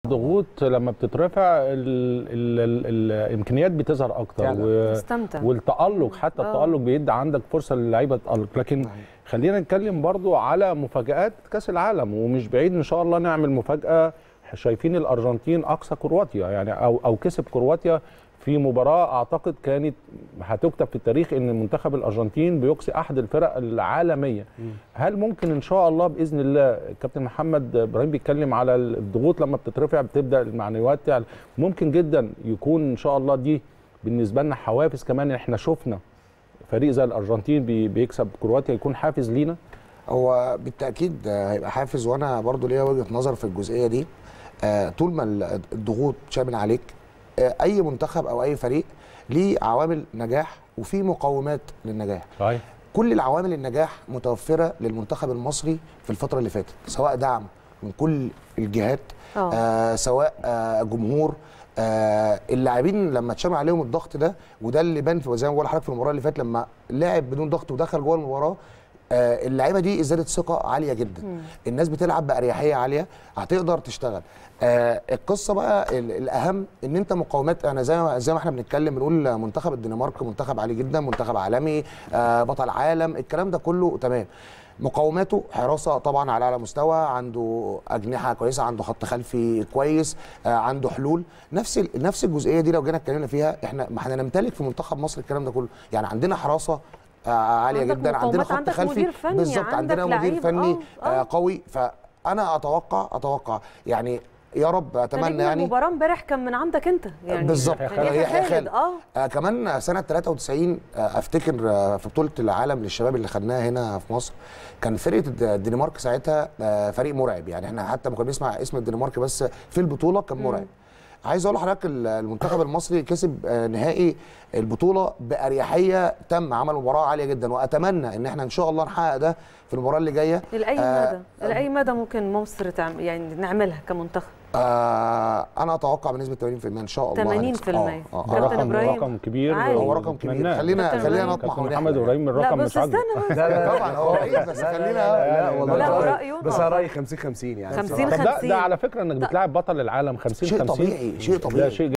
الضغوط لما بتترفع ال ال ال الامكانيات بتظهر اكتر فعلا. و... مستمتع والتالق حتى آه. التالق بيدي عندك فرصه للعيبه تالق لكن خلينا نتكلم برضو على مفاجات كاس العالم ومش بعيد ان شاء الله نعمل مفاجاه شايفين الارجنتين اقصى كرواتيا يعني او او كسب كرواتيا في مباراه اعتقد كانت هتكتب في التاريخ ان منتخب الارجنتين بيقصي احد الفرق العالميه هل ممكن ان شاء الله باذن الله كابتن محمد ابراهيم بيتكلم على الضغوط لما بتترفع بتبدا المعنويات تعلى ممكن جدا يكون ان شاء الله دي بالنسبه لنا حوافز كمان احنا شفنا فريق زي الارجنتين بي- بيكسب كرواتيا يكون حافز لينا هو بالتاكيد آه، هيبقى حافز وانا برضو ليا وجهه نظر في الجزئيه دي آه، طول ما ال- الضغوط شامل عليك آه، اي منتخب او اي فريق ليه عوامل نجاح وفي مقومات للنجاح صحيح كل العوامل النجاح متوفره للمنتخب المصري في الفتره اللي فاتت سواء دعم من كل الجهات اه آه سواء آه جمهور آه اللاعبين لما اتشمل عليهم الضغط ده وده اللي بان في زي ما بقول لحضرتك في المباراه اللي فاتت لما لعب بدون ضغط ودخل جوه المباراه آه اللعيبه دي ازدادت ثقه عاليه جدا الناس بتلعب باريحيه عاليه هتقدر تشتغل آه القصه بقى ال- الاهم ان انت مقاومات انا زي ما زي ما احنا بنتكلم بنقول منتخب الدنمارك منتخب عالي جدا منتخب عالمي آه بطل عالم الكلام ده كله تمام مقاوماته حراسه طبعا على اعلى مستوى عنده اجنحه كويسه عنده خط خلفي كويس آه عنده حلول نفس ال- نفس الجزئيه دي لو جينا اتكلمنا فيها احنا ما احنا نمتلك في منتخب مصر الكلام ده كله يعني عندنا حراسه آه عاليه عندك جدا عندنا مقاومات، خط عندك خلفي مدير فني، بالظبط عندك عندنا مدير لعيبة، فني آه، آه آه. قوي فانا اتوقع اتوقع يعني يا رب اتمنى نجم يعني المباراه امبارح كان من عندك انت يعني بالظبط يحيى يعني خالد. يحيى يحيى خالد خالد. اه آه كمان سنة 93 آه افتكر آه في بطولة العالم للشباب اللي خدناها هنا في مصر كان فرقة الد- الدنمارك ساعتها آه فريق مرعب يعني احنا حتى ما كنا بنسمع اسم الدنمارك بس في البطولة كان مرعب عايز اقول لحضرتك ال- المنتخب المصري كسب آه، نهائي البطوله باريحيه تم عمل مباراه عاليه جدا واتمنى ان احنا ان شاء الله نحقق ده في المباراه اللي جايه لاي آه، مدى لاي مدى ممكن مصر تعمل يعني نعملها كمنتخب آه انا اتوقع بنسبه 80% ان شاء الله 80% هنكسب. آه، آه، ده آه. كابتن رقم إبراهيم. رقم كبير عادي. هو رقم كبير ونتمناه. خلينا كابتن خلينا إبراهيم. نطمح كابتن ونحلم محمد ابراهيم لا الرقم بس مش عاجبه استنى بس لا لا طبعا هو رئيس بس خلينا لا والله لا، ده رأيي. ورأيه؟ بس آه. انا رايي 50 50 يعني 50 طب ده, 50. ده على فكره انك بتلاعب بطل العالم 50 شيء 50 طبيعي شيء ده طبيعي شيء